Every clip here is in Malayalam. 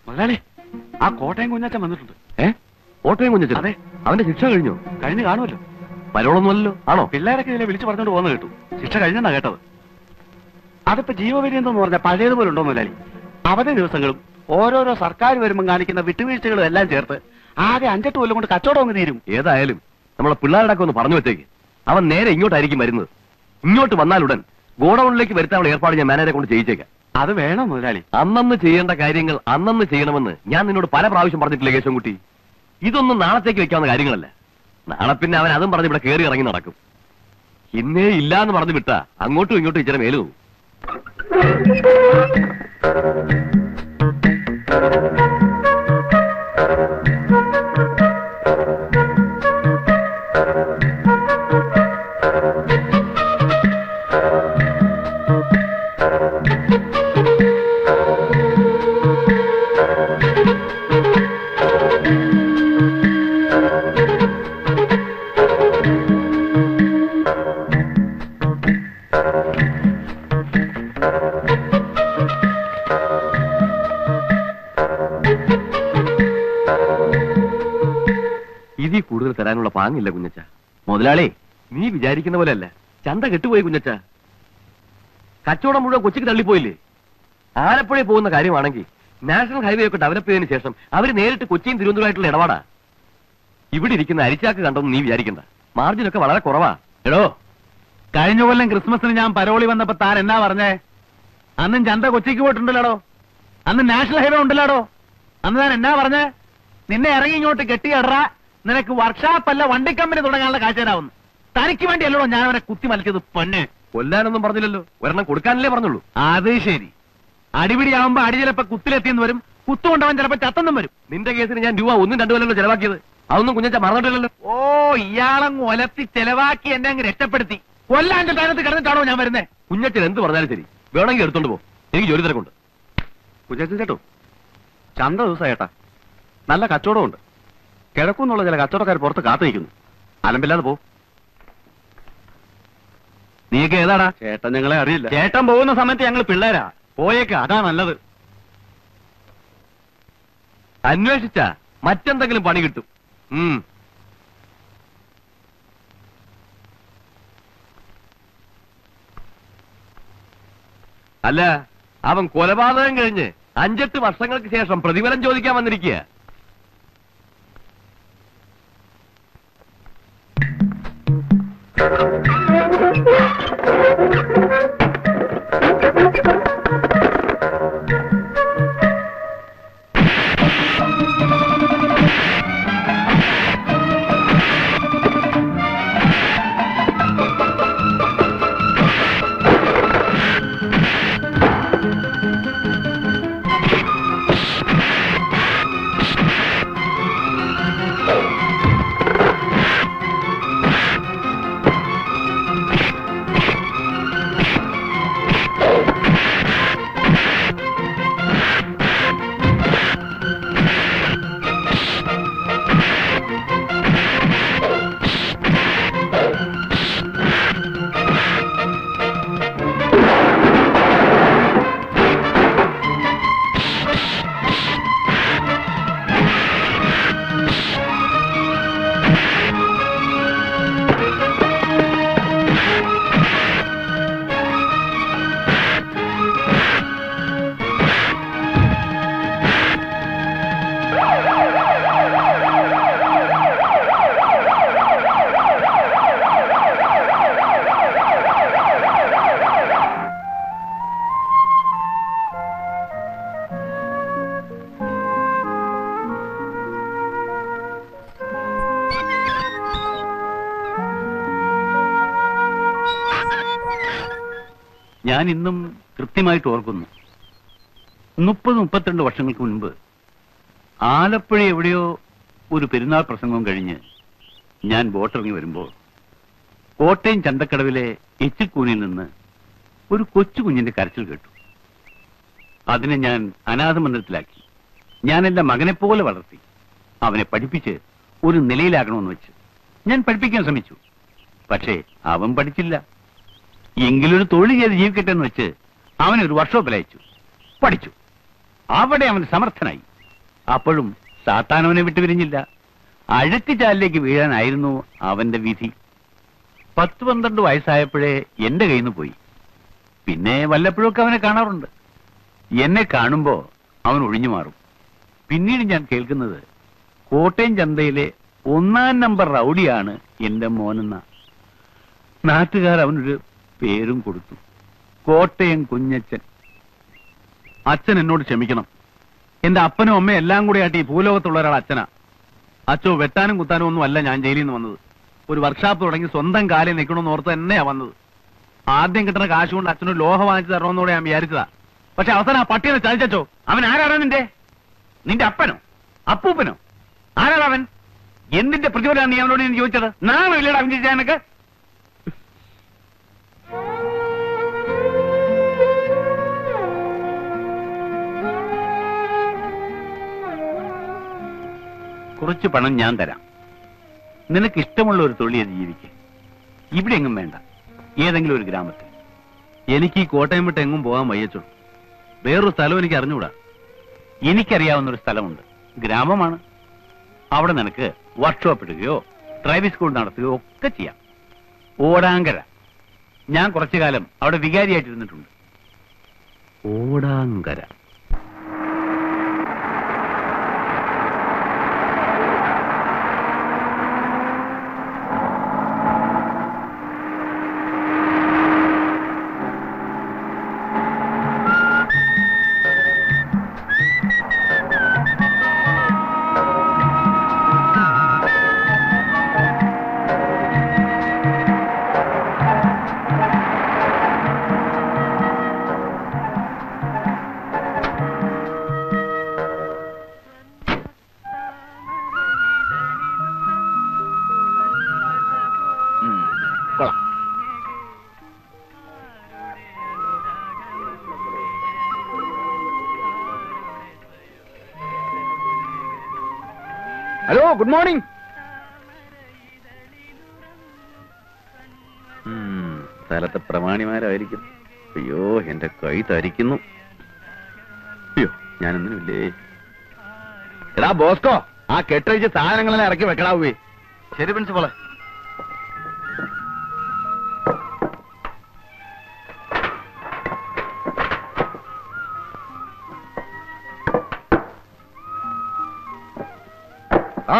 മുതലാളി ആ കോട്ടയം കുഞ്ഞാച്ചൻ വന്നിട്ടുണ്ട് ഏ ഓട്ടോയും കുഞ്ഞച്ചൻ അതെ. അവന്റെ ശിക്ഷ കഴിഞ്ഞോ കഴിഞ്ഞ് കാണുമല്ലോ പരോളൊന്നുമല്ലോ ആണോ പിള്ളേരൊക്കെ ഇതിനെ വിളിച്ചു പറഞ്ഞോണ്ട് പോകുന്ന കേട്ടു ശിക്ഷ കഴിഞ്ഞെന്നാ കേട്ടത് അതിപ്പോ ജീവപര്യന്തം എന്ന് പറഞ്ഞാൽ പഴയതുപോലെ ഉണ്ടോ മുതലാളി അവധി ദിവസങ്ങളും ഓരോരോ സർക്കാർ വരുമ്പോൾ കാണിക്കുന്ന വിട്ടുവീഴ്ചകളും എല്ലാം ചേർത്ത് ആകെ അഞ്ചെട്ട് കൊല്ലം കൊണ്ട് കച്ചവടം അങ്ങ് തീരും ഏതായാലും നമ്മളെ പിള്ളേരുടെ ഒന്ന് പറഞ്ഞു വെച്ചേക്ക് അവൻ നേരെ ഇങ്ങോട്ടായിരിക്കും വരുന്നത് ഇങ്ങോട്ട് വന്നാലുടൻ ഗോഡൌണിലേക്ക് വരുത്താനുള്ള ഏർപ്പാട് ഞാൻ മാനേജറെ കൊണ്ട് ചെയ്യിച്ചേക്കാം അത് വേണം മുതലാളി അന്നന്ന് ചെയ്യേണ്ട കാര്യങ്ങൾ അന്നന്ന് ചെയ്യണമെന്ന് ഞാൻ നിന്നോട് പല പ്രാവശ്യം പറഞ്ഞിട്ടില്ലേ കേശവൻകുട്ടി ഇതൊന്നും നാളത്തേക്ക് വെക്കാവുന്ന കാര്യങ്ങളല്ല നാളെ പിന്നെ അവൻ അതും പറഞ്ഞ് ഇവിടെ കയറി ഇറങ്ങി നടക്കും ഇന്നേ ഇല്ല എന്ന് പറഞ്ഞു വിട്ടാ അങ്ങോട്ടും ഇങ്ങോട്ടും ഇച്ചിരി മേലു പോകും ഇതിൽ കൂടുതൽ തരാനുള്ള പാങ്ങില്ല കുഞ്ഞച്ച മുതലാളി നീ വിചാരിക്കുന്ന പോലെയല്ല ചന്ത കെട്ടുപോയി കുഞ്ഞച്ച കച്ചവടം മുഴുവൻ കൊച്ചിക്ക് തള്ളിപ്പോയില്ലേ ആലപ്പുഴയിൽ പോകുന്ന കാര്യമാണെങ്കിൽ നാഷണൽ ഹൈവേ ഒക്കെ ഡെവലപ്പ് ചെയ്തതിനു ശേഷം അവര് നേരിട്ട് കൊച്ചിയും തിരുവനന്തപുരമായിട്ടുള്ള ഇടപാടാ ഇവിടെ ഇരിക്കുന്ന അരിച്ചാക്ക് കണ്ടൊന്നും നീ വിചാരിക്കണ്ട മാർജിനൊക്കെ വളരെ കുറവാ എടോ കഴിഞ്ഞ കൊല്ലം ക്രിസ്മസിന് ഞാൻ പരോളി വന്നപ്പോ താൻ എന്നാ പറഞ്ഞേ അന്നും ചന്ത കൊച്ചിക്ക് പോയിട്ടുണ്ടല്ലോ അന്ന് നാഷണൽ ഹൈവേ ഉണ്ടല്ലോടോ അന്ന് ഞാൻ എന്നാ പറഞ്ഞേ നിന്നെ ഇറങ്ങി ഇങ്ങോട്ട് കെട്ടിയടറ നിനക്ക് വർക്ക്ഷോപ്പ് അല്ല വണ്ടി കമ്പനി തുടങ്ങാനുള്ള കാഴ്ചരാവുന്നു തനിക്ക് വേണ്ടിയല്ലോ ഞാൻ അവനെ കുത്തി മലിച്ചത് പൊന്ന് കൊല്ലാനൊന്നും പറഞ്ഞില്ലല്ലോ ഒരെണ്ണം കൊടുക്കാനല്ലേ പറഞ്ഞുള്ളൂ അത് ശരി അടിപിടിയാവുമ്പോ അടി ചിലപ്പോ കുത്തിലെത്തിയെന്ന് വരും കുത്തുകൊണ്ടവൻ ചിലപ്പോ ചത്തെന്നും വരും നിന്റെ കേസിന് ഞാൻ രൂപ ഒന്നും രണ്ടു കൊല്ലല്ലോ ചെലവാക്കിയത് അതൊന്നും കുഞ്ഞച്ച മറന്നിട്ടില്ലല്ലോ ഓ ഇയാളങ്ങ് ഒലത്തി ചെലവാക്കി എന്നെ അങ്ങ് രക്ഷപ്പെടുത്തി കൊല്ലാന്റെ സ്ഥാനത്ത് കിടന്നിട്ടാണോ ഞാൻ വരുന്നേ കുഞ്ഞച്ചൻ എന്ത് പറഞ്ഞാലും ശരി വേണമെങ്കിൽ എടുത്തോണ്ട് പോ എനിക്ക് ജോലി തിരക്കുണ്ട് കുഞ്ഞാച്ചൻ ചേട്ടോ ചന്ത ദിവസം ഏട്ടാ നല്ല കച്ചവടമുണ്ട് കിഴക്കുന്നുള്ള ചില കച്ചവടക്കാർ പുറത്ത് കാത്തിരിക്കുന്നു അലമ്പില്ലാതെ പോ നീക്ക് ഏതാടാ ചേട്ടൻ ഞങ്ങളെ അറിയില്ല ചേട്ടൻ പോകുന്ന സമയത്ത് ഞങ്ങൾ പിള്ളേരാ പോയേക്ക അതാ നല്ലത് അന്വേഷിച്ച മറ്റെന്തെങ്കിലും പണി കിട്ടും ഉം. അല്ല അവൻ കൊലപാതകം കഴിഞ്ഞ് അഞ്ചെട്ട് വർഷങ്ങൾക്ക് ശേഷം പ്രതിഫലം ചോദിക്കാൻ വന്നിരിക്കുക ഞാൻ ഇന്നും കൃത്യമായിട്ട് ഓർക്കുന്നു മുപ്പത് മുപ്പത്തിരണ്ട് വർഷങ്ങൾക്ക് മുൻപ് ആലപ്പുഴ എവിടെയോ ഒരു പെരുന്നാൾ പ്രസംഗം കഴിഞ്ഞ് ഞാൻ ബോട്ടിറങ്ങി വരുമ്പോൾ കോട്ടയം ചന്തക്കടവിലെ എച്ചിക്കൂനിൽ നിന്ന് ഒരു കൊച്ചു കുഞ്ഞിന്റെ കരച്ചിൽ കേട്ടു അതിനെ ഞാൻ അനാഥ മന്ദിരത്തിലാക്കി ഞാൻ എന്റെ മകനെ പോലെ വളർത്തി അവനെ പഠിപ്പിച്ച് ഒരു നിലയിലാക്കണമെന്ന് വെച്ച് ഞാൻ പഠിപ്പിക്കാൻ ശ്രമിച്ചു പക്ഷേ അവൻ പഠിച്ചില്ല എങ്കിലൊരു തൊഴിൽ ചെയ്ത് ജീവിക്കട്ടെ എന്ന് വെച്ച് അവനെ ഒരു വർക്ക്ഷോപ്പിൽ അയച്ചു പഠിച്ചു അവിടെ അവൻ സമർത്ഥനായി അപ്പോഴും സാത്താനവനെ വിട്ടുപിരിഞ്ഞില്ല അഴുക്കുചാലിലേക്ക് വീഴാനായിരുന്നു അവന്റെ വിധി പത്ത് പന്ത്രണ്ട് വയസ്സായപ്പോഴേ എന്റെ കയ്യിൽ നിന്ന് പോയി പിന്നെ വല്ലപ്പോഴൊക്കെ അവനെ കാണാറുണ്ട് എന്നെ കാണുമ്പോ അവൻ ഒഴിഞ്ഞു മാറും പിന്നീട് ഞാൻ കേൾക്കുന്നത് കോട്ടയം ചന്തയിലെ ഒന്നാം നമ്പർ റൗഡിയാണ് എന്റെ മോനെന്ന നാട്ടുകാർ അവനൊരു പേരും കൊടുത്തു കോട്ടയം കുഞ്ഞച്ചൻ അച്ഛൻ എന്നോട് ക്ഷമിക്കണം എന്റെ അപ്പനും അമ്മയും എല്ലാം കൂടി ആയിട്ട് ഈ ഭൂലോകത്തുള്ള ഒരാൾ അച്ഛനാ അച്ഛോ വെട്ടാനും കുത്താനും ഒന്നും അല്ല ഞാൻ ജയിലിൽ നിന്ന് വന്നത് ഒരു വർക്ക്ഷോപ്പ് തുടങ്ങി സ്വന്തം കാലിൽ നിൽക്കണമെന്ന് ഓർത്ത് തന്നെയാ വന്നത് ആദ്യം കിട്ടുന്ന കാശ് കൊണ്ട് അച്ഛനൊരു ലോഹ വാങ്ങിച്ചു തരണമെന്നോടെ ഞാൻ വിചാരിച്ചതാ പക്ഷെ അവസാനം ആ പട്ടിയെ ചതിച്ചോ അവൻ ആരാണ് നിന്റെ നിന്റെ അപ്പനോ അപ്പൂപ്പനോ ആരാണ് അവൻ എന്തിന്റെ പ്രതിഫലമാണ് നീ അവനോട് ഞാൻ ചോദിച്ചത് നാണോ ഇല്ലടാ അവൻ ചോദിച്ചാനൊക്കെ കുറച്ച് പണം ഞാൻ തരാം നിനക്ക് ഇഷ്ടമുള്ള ഒരു തൊഴിൽ ജീവിക്ക് ഇവിടെ എങ്ങും വേണ്ട ഏതെങ്കിലും ഒരു ഗ്രാമത്തിൽ എനിക്ക് ഈ കോട്ടയം വിട്ട് എങ്ങും പോകാൻ വയ്യച്ചോ വേറൊരു സ്ഥലം എനിക്ക് അറിഞ്ഞുകൂടാ എനിക്കറിയാവുന്ന ഒരു സ്ഥലമുണ്ട് ഗ്രാമമാണ് അവിടെ നിനക്ക് വർക്ക്ഷോപ്പ് ഇടുകയോ ഡ്രൈവിംഗ് സ്കൂൾ നടത്തുകയോ ഒക്കെ ചെയ്യാം ഓടാങ്കര ഞാൻ കുറച്ചു കാലം അവിടെ വികാരിയായിട്ടിരുന്നിട്ടുണ്ട് ഓടാങ്കര ഉം, കൊള്ളാം ഹലോ ഗുഡ് മോർണിംഗ് ഉം, സ്ഥലത്തെ പ്രമാണിമാരായിരിക്കും അയ്യോ എന്റെ കൈ തരിക്കുന്നു അയ്യോ ഞാനൊന്നുമില്ലേ എടാ ബോസ്കോ ആ കെട്ടഴിച്ച് സാധനങ്ങളെല്ലാം ഇറക്കി വെക്കടാവേ ശരി പ്രിൻസിപ്പളെ ആ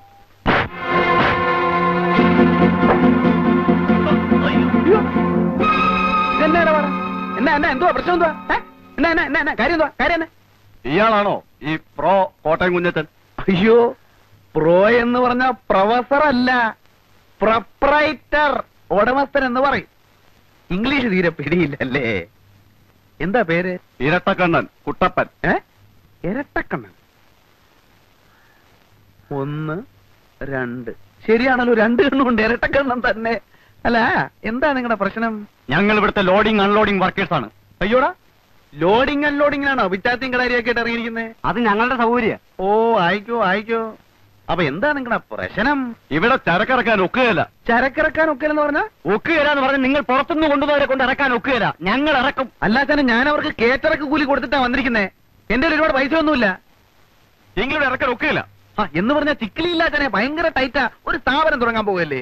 അയ്യോ. ഇതെന്നാ ഇടപാടാ? എന്നാ എന്നാ എന്തുവാ പ്രശ്നം എന്തുവാ ഏ? എന്നാ എന്നാ എന്നാ എന്നാ കാര്യം എന്തുവാ കാര്യം എന്നാ ഇയാളാണോ ഈ പ്രോ കോട്ടയം കുഞ്ഞച്ചൻ അയ്യോ പ്രോ എന്ന് പറഞ്ഞ പ്രൊഫസർ അല്ല പ്രൊപ്രൈറ്റർ ഉടമസ്ഥൻ എന്ന് പറയും ഇംഗ്ലീഷ് തീരെ പിടിയില്ലല്ലേ എന്താ പേര് ഇരട്ടക്കണ്ണൻ കുട്ടപ്പൻ ഏ ഇരട്ടക്കണ്ണൻ ഒന്ന് രണ്ട് ശരിയാണല്ലോ രണ്ട് കണ്ണുണ്ട് ഇരട്ടക്കണ്ണൻ തന്നെ അല്ല എന്താ നിങ്ങളുടെ പ്രശ്നം ഞങ്ങൾ ഇവിടുത്തെ ലോഡിംഗ് അൺലോഡിംഗ് വർക്കേഴ്സ് ആണ് അയ്യോടാ ലോഡിംഗ് അൺലോഡിംഗിനാണോ വിറ്റാത്തിയും കടാരിയൊക്കെ ആയിട്ട് ഇറങ്ങിയിരിക്കുന്നത് അത് ഞങ്ങളുടെ സൗകര്യം ഓ ആയിക്കോ ആയിക്കോ അപ്പൊ എന്താ നിങ്ങളുടെ പ്രശ്നം ഇവിടെ ചരക്കിറക്കാൻ ഒക്കുകയില്ല ചരക്കിറക്കാൻ ഒക്കുകയില്ലെന്ന് പറഞ്ഞാ ഒക്കുകയില്ല എന്ന് പറഞ്ഞ് നിങ്ങൾ പുറത്തുനിന്ന് കൊണ്ടുപോയവരെ കൊണ്ട് ഇറക്കാൻ ഒക്കുകയില്ല ഞങ്ങൾ ഇറക്കും അല്ലാതെ ഞാൻ അവർക്ക് കേറ്ററക്ക് കൂലി കൊടുത്തിട്ടാ വന്നിരിക്കുന്നേ എന്റെ കയ്യിൽ ഒരുപാട് പൈസ ഒന്നുമില്ല എങ്കിലും ഇറക്കാൻ ഒക്കുകയില്ല ആ എന്ന് പറഞ്ഞാൽ ചിക്കിലിയില്ലാത്തനെ ഭയങ്കര ടൈറ്റാ ഒരു സ്ഥാപനം തുടങ്ങാൻ പോകല്ലേ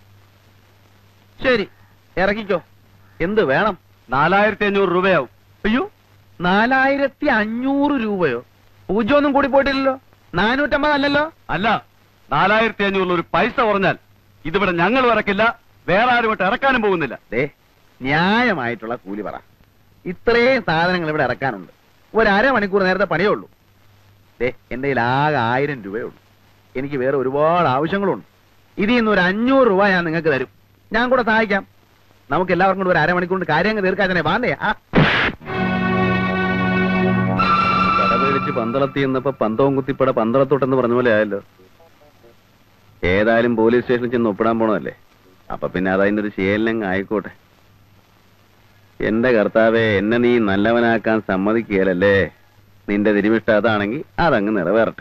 ശരി ഇറക്കിക്കോ എന്ത് വേണം നാലായിരത്തി അഞ്ഞൂറ് രൂപയാവും അയ്യോ നാലായിരത്തി അഞ്ഞൂറ് രൂപയോ പൂജ്യമൊന്നും കൂടി പോയിട്ടില്ലല്ലോ നാനൂറ്റമ്പത് അല്ലല്ലോ അല്ല നാലായിരത്തി അഞ്ഞൂറിൽ ഒരു പൈസ പറഞ്ഞാൽ ഇതിവിടെ ഞങ്ങൾ ഇറക്കില്ല വേറെ ആരും ഇട്ട് ഇറക്കാനും പോകുന്നില്ല ദേ ന്യായമായിട്ടുള്ള കൂലി പറ ഇത്രയും സാധനങ്ങൾ ഇവിടെ ഇറക്കാനുണ്ട് ഒരു അരമണിക്കൂർ നേരത്തെ പണിയേ ഉള്ളൂ ദേ എന്റെ കയ്യിൽ ആകെ ആയിരം രൂപയേ ഉള്ളൂ എനിക്ക് വേറെ ഒരുപാട് ആവശ്യങ്ങളുണ്ട് ഇതിൽ നിന്ന് ഒരു അഞ്ഞൂറ് രൂപ ഞാൻ നിങ്ങൾക്ക് തരും ഞാൻ കൂടെ സഹായിക്കാം നമുക്ക് എല്ലാവർക്കും കൂടെ ഒരു അരമണിക്കൂർ കൊണ്ട് കാര്യങ്ങൾ തീർക്കാൻ തന്നെ വാന്നേ ആ കട പേടിച്ച് പന്തളത്തി എന്നപ്പോ പന്തവും കുത്തിപ്പട പന്തളത്തോട്ടെന്ന് പറഞ്ഞ പോലെ ആയല്ലോ ഏതായാലും പോലീസ് സ്റ്റേഷനിൽ ചെന്ന് ഒപ്പിടാൻ പോണതല്ലേ അപ്പൊ പിന്നെ അതതിന്റെ ഒരു ശീലനങ്ങ് ആയിക്കോട്ടെ എന്റെ കർത്താവെ എന്നെ നീ നല്ലവനാക്കാൻ സമ്മതിക്കുകയല്ലേ നിന്റെ തിരുവിഷ്ട അതാണെങ്കിൽ അതങ്ങ് നിറവേറട്ടെ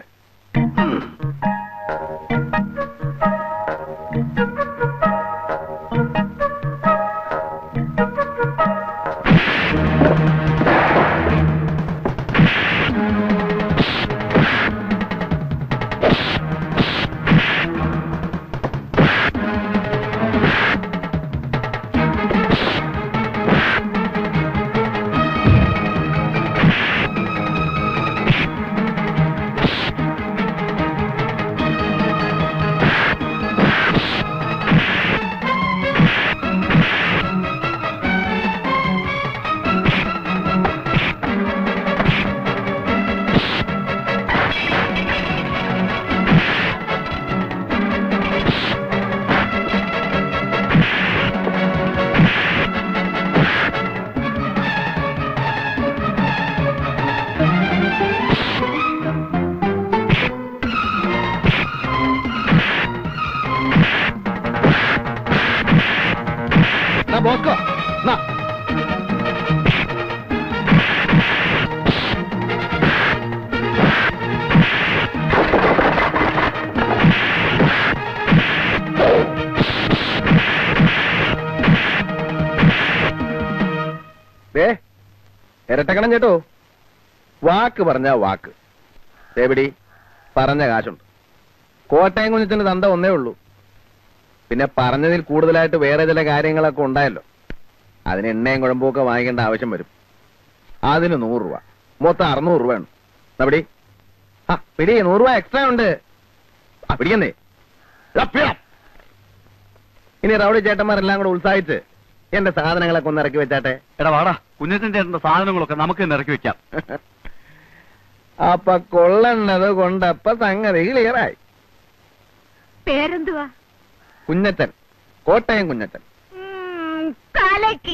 ഏ ഇരട്ടക്കണം കേട്ടോ വാക്ക് പറഞ്ഞ വാക്ക് എവിടെ പറഞ്ഞ കാശുണ്ട് കോട്ടയം കുഞ്ഞിന്റെ തന്ത ഒന്നേ ഉള്ളൂ പിന്നെ പറഞ്ഞതിൽ കൂടുതലായിട്ട് വേറെ ചില കാര്യങ്ങളൊക്കെ ഉണ്ടായല്ലോ അതിന് എണ്ണയും കുഴമ്പൊക്കെ വാങ്ങിക്കേണ്ട ആവശ്യം വരും അതിന് നൂറ് രൂപ മൊത്തം അറുന്നൂറ് രൂപ ഉണ്ട് പിടി ആ പിടി നൂറ് രൂപ എക്സ്ട്രാ ഉണ്ട് ആ പിടിക്കുന്നേ ദാ പിടാം. ഇനി റൗഡി ചേട്ടന്മാരെല്ലാം കൂടെ ഉത്സാഹിച്ച് എന്റെ സാധനങ്ങളൊക്കെ ഒന്ന് ഇറക്കി വെച്ചാട്ടെ എടാ വാടാ കുഞ്ഞച്ചൻ ചേട്ടന്റെ സാധനങ്ങളൊക്കെ നമുക്ക് തന്നെ ഇറക്കി വെക്കാം അപ്പൊ കൊള്ളണത് കൊണ്ടപ്പ സംഗതി ക്ലിയറായി പേരെന്തുവാ കുഞ്ഞച്ചൻ കോട്ടയം കുഞ്ഞച്ചൻ ഉം, കലക്കി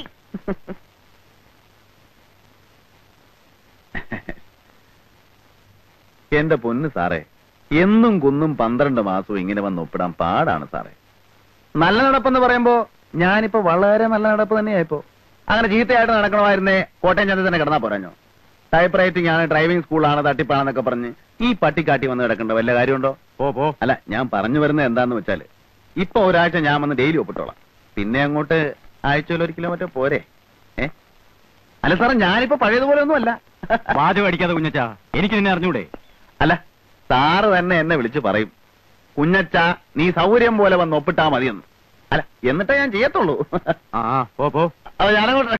എന്റെ പൊന്ന് സാറേ എന്നും കുന്നും പന്ത്രണ്ട് മാസവും ഇങ്ങനെ വന്ന് ഒപ്പിടാൻ പാടാണ് സാറേ നല്ല നടപ്പെന്ന് പറയുമ്പോ ഞാനിപ്പോ വളരെ നല്ല നടപ്പ് തന്നെയായിപ്പോ അങ്ങനെ ചീത്തയായിട്ട് നടക്കണമായിരുന്നേ കോട്ടയം ചന്ത തന്നെ കിടന്നാ പോരാഞ്ഞോ ടൈപ്പ് റൈറ്റിംഗ് ആണ് ഡ്രൈവിംഗ് സ്കൂളാണ് തട്ടിപ്പാണെന്നൊക്കെ പറഞ്ഞ് ഈ പട്ടിക്കാട്ടി വന്ന് കിടക്കേണ്ട വല്ല കാര്യമുണ്ടോ പോ പോ അല്ല ഞാൻ പറഞ്ഞു വരുന്നത് എന്താന്ന് വെച്ചാല് ഇപ്പൊ ഒരാഴ്ച ഞാൻ വന്ന് ഡെയിലി ഒപ്പിട്ടോളാം പിന്നെ അങ്ങോട്ട് ആഴ്ചയിൽ ഒരു കിലോമീറ്റർ പോരെ ഏ അല്ല സാറേ ഞാനിപ്പോ പഴയതുപോലെ ഒന്നും അല്ല വാചകം അടിക്കാതെ കുഞ്ഞച്ചാ എനിക്ക് നിന്നെ അറിഞ്ഞൂടെ അല്ല സാറ് തന്നെ എന്നെ വിളിച്ച് പറയും കുഞ്ഞച്ച നീ സൗകര്യം പോലെ വന്ന് ഒപ്പിട്ടാ മതിയെന്ന് അല്ല എന്നിട്ടേ ഞാൻ ചെയ്യത്തുള്ളൂ ആ ആ, പോ പോ അപ്പൊ ഞാനങ്ങോട്ട്